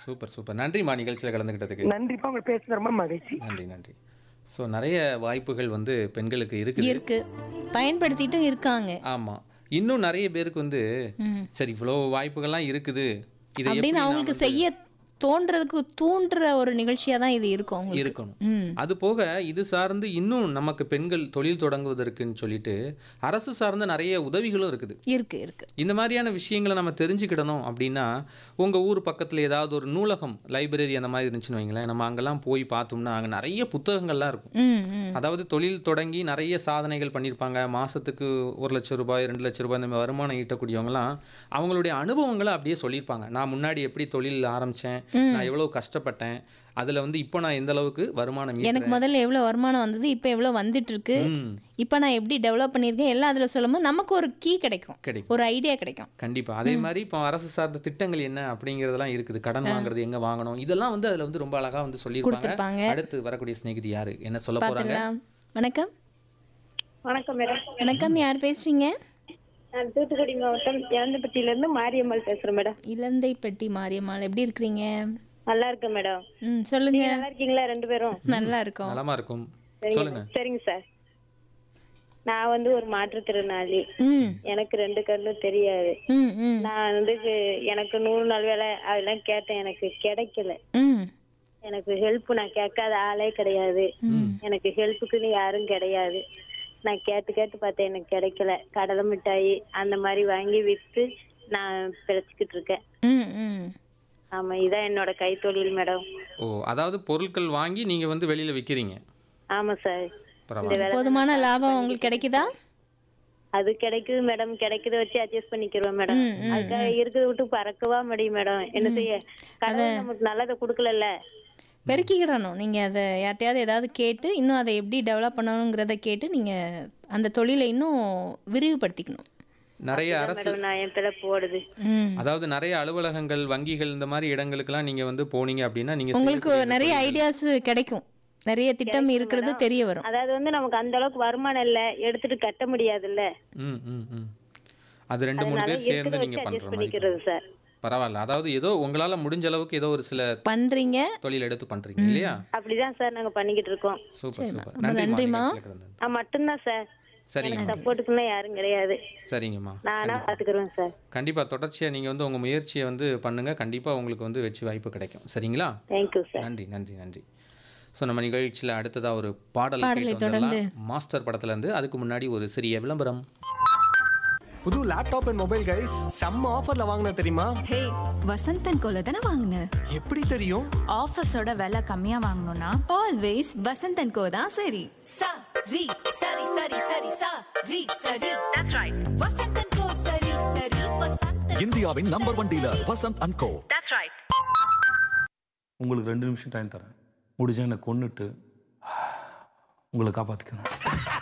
Super super நன்றிம்மா நிகழ்ச்சியில் கலந்துக்கிட்டதுக்கு நன்றிப்பா உங்க பேசுன ரொம்ப மகிழ்ச்சி நன்றி நன்றி ஸோ நிறைய வாய்ப்புகள் வந்து பெண்களுக்கு இருக்குது இருக்கு பயன்படுத்திட்டும் இருக்காங்க ஆமாம் இன்னும் நிறைய பேருக்கு வந்து ம். சரி இவ்வளோ வாய்ப்புகள்லாம் இருக்குது இதை எப்படி அப்படின்னு நான் அவங்களுக்கு வந்து செய்ய தோன்றதுக்கு தூண்டுற ஒரு நிகழ்ச்சியா தான் இது இருக்கும் அவங்களுக்கு இருக்கணும் ம் அது போக இது சார்ந்து இன்னும் நமக்கு பெண்கள் தொழில் தொடங்குவதற்குன்னு சொல்லிட்டு அரசு சார்ந்த நிறைய உதவிகளும் இருக்குது இருக்கு இருக்கு இந்த மாதிரியான விஷயங்களை நம்ம தெரிஞ்சுக்கிடணும் அப்படின்னா உங்கள் ஊர் பக்கத்தில் ஏதாவது ஒரு நூலகம் லைப்ரரி அந்த மாதிரி இருந்துச்சுன்னு வைங்களேன் நம்ம அங்கெல்லாம் போய் பார்த்தோம்னா அங்கே நிறைய புத்தகங்கள்லாம் இருக்கும் ம் ம் அதாவது தொழில் தொடங்கி நிறைய சாதனைகள் பண்ணியிருப்பாங்க மாதத்துக்கு ஒரு லட்சம் ரூபாய் ரெண்டு லட்சம் ரூபாய் இந்த மாதிரி வருமானம் ஈட்டக்கூடியவங்கலாம் அவங்களுடைய அனுபவங்களை அப்படியே சொல்லியிருப்பாங்க நான் முன்னாடி எப்படி தொழில் ஆரம்பித்தேன் நான் எவ்வளோ கஷ்டப்பட்டேன் அதில் வந்து இப்போ நான் எந்த அளவுக்கு வருமானம் எனக்கு ஈட்டுறேன். முதல்ல எவ்வளவு வருமானம் வந்தது இப்போ எவ்வளவு வந்துட்டு இருக்கு ம், இப்போ நான் எப்படி டெவலப் பண்ணியிருக்கேன் எல்லாம் அதுல சொல்லும்போது நமக்கு ஒரு கீ கிடைக்கும் கிடைக்கும் ஒரு ஐடியா கிடைக்கும் கண்டிப்பா அதே மாதிரி இப்போ அரசு சார்ந்த திட்டங்கள் என்ன அப்படிங்கிறதெல்லாம் இருக்குது கடன் வாங்குறது எங்க வாங்கணும் இதெல்லாம் வந்து அதுல வந்து ரொம்ப அழகா வந்து சொல்லியிருப்பாங்க கொடுத்துருப்பாங்க அடுத்து வரக்கூடிய சிநேகிதி யாரு என்ன சொல்ல போறாங்க பார்த்துடலாம் வணக்கம் வணக்கம் மேடம் வணக்கம் யார் பேசுறீங்க நான் தூத்துக்குடி மாவட்டம் இறந்தப்பட்டியில இருந்து மாரியம்மாள் பேசுறேன் மேடம் இலந்தைப்பட்டி மாரியம்மாள் எப்படி இருக்கிறீங்க நல்லா இருக்கேன் மேடம் ம் சொல்லுங்க நல்லா இருக்கீங்களா ரெண்டு பேரும் நல்லா இருக்கும் நலமா இருக்கும் சரிங்க சொல்லுங்க சரிங்க சார் நான் வந்து ஒரு மாற்றுத்திறனாளி ம் எனக்கு ரெண்டு கண்ணும் தெரியாது ம் ம் நான் வந்து கு- எனக்கு நூறு நாள் வேலை அதெல்லாம் கேட்டேன் எனக்கு கிடைக்கல ம் எனக்கு ஹெல்ப் நான் கேட்காத ஆளே கிடையாது எனக்கு ஹெல்ப்புக்குன்னு யாரும் கிடையாது நான் கேட்டு கேட்டு பார்த்தேன் எனக்கு கிடைக்கல கடலை மிட்டாய் அந்த மாதிரி வாங்கி விற்று நான் பிழைச்சிக்கிட்டு இருக்கேன் ம் ம் ஆமா இதான் என்னோட கைத்தொழில் மேடம் ஓ அதாவது பொருட்கள் வாங்கி நீங்க வந்து வெளியில விக்கிறீங்க ஆமா சார் பரவாயில்ல போதுமான லாபம் உங்களுக்கு கிடைக்குதா அது கிடைக்குது மேடம் கிடைக்குத வச்சு அட்ஜஸ்ட் பண்ணிக்கிறோம் மேடம் அதுக்காக இருக்கிறத விட்டு பறக்கவா முடியும் மேடம் என்ன செய்ய கடவுள் நமக்கு நல்லதை கொடுக்கலல்ல பெருக்கிக்கிடணும் நீங்க அதை யார்ட்டையாவது ஏதாவது கேட்டு இன்னும் அதை எப்படி டெவலப் பண்ணணுங்கிறத கேட்டு நீங்க அந்த தொழிலை இன்னும் விரிவுபடுத்திக்கணும் நிறைய அரசு மேடம் நான் என் பிள்ளை போடுது ம் அதாவது நிறைய அலுவலகங்கள் வங்கிகள் இந்த மாதிரி இடங்களுக்கெல்லாம் நீங்க வந்து போனீங்க அப்படின்னா நீங்க உங்களுக்கு செய்யக்கூடிய நிறைய தொழில்கள்- ஐடியாஸ் கிடைக்கும் நிறைய திட்டம் இருக்கிறது தெரிய வரும் அதாவது வந்து நமக்கு அந்த அளவுக்கு வருமானம் இல்ல எடுத்துட்டு கட்ட முடியாதுல்ல ம் ம் ம் அது ரெண்டு மூணு அதனால பேர் சேர்ந்து இருக்கிறத நீங்க வச்சு பண்ற அட்ஜஸ்ட் மாதிரி பண்ணிக்கிறது சார் பரவாயில்ல அதாவது ஏதோ உங்களால முடிஞ்ச அளவுக்கு ஏதோ ஒரு சில பண்றீங்க தொழில் எடுத்து பண்றீங்க இல்லையா அப்படிதான் சார் நாங்க பண்ணிக்கிட்டு இருக்கோம் சூப்பர் சூப்பர் ரொம்ப நன்றிம்மா நன்றிம்மா. நிகழ்ச்சியில கலந்தது. நான் மட்டும்தான் சார் சரிங்கம்மா சப்போர்ட்டுக்குலாம் யாரும் கிடையாது சரிங்கம்மா நானா பாத்துக்கிறேன் சார் கண்டிப்பா தொடர்ச்சியா நீங்க வந்து உங்க முயற்சியை வந்து பண்ணுங்க கண்டிப்பா உங்களுக்கு வந்து வெற்றி வாய்ப்பு கிடைக்கும் சரிங்களா தேங்க்யூ சார் நன்றி நன்றி நன்றி ஸோ நம்ம நிகழ்ச்சியில் அடுத்ததா ஒரு பாடல் பாடலை கேட்டு வந்துடலாம் மாஸ்டர் படத்துல இருந்து அதுக்கு முன்னாடி ஒரு சிறிய விளம்பரம் புது லேப்டாப் அண்ட் மொபைல் கைஸ் செம்ம ஆஃபர்ல வாங்கின தெரியுமா ஹே வசந்தன் கோல தானே வாங்கின எப்படி தெரியும் ஆஃபீஸோட விலை கம்மியா வாங்கணும்னா ஆல்வேஸ் வசந்தன் கோ தான் சரி சா ரி சரி சரி சரி சா ரி சரி தட்ஸ் ரைட் வசந்தன் கோ சரி சரி வசந்தன் இந்தியாவின் number one dealer Vasanth and co that's right உங்களுக்கு ரெண்டு நிமிஷம் டைம் தரேன் முடிஞ்சா என்னை கொன்னுட்டு உங்களை காப்பாற்றிக்கணும்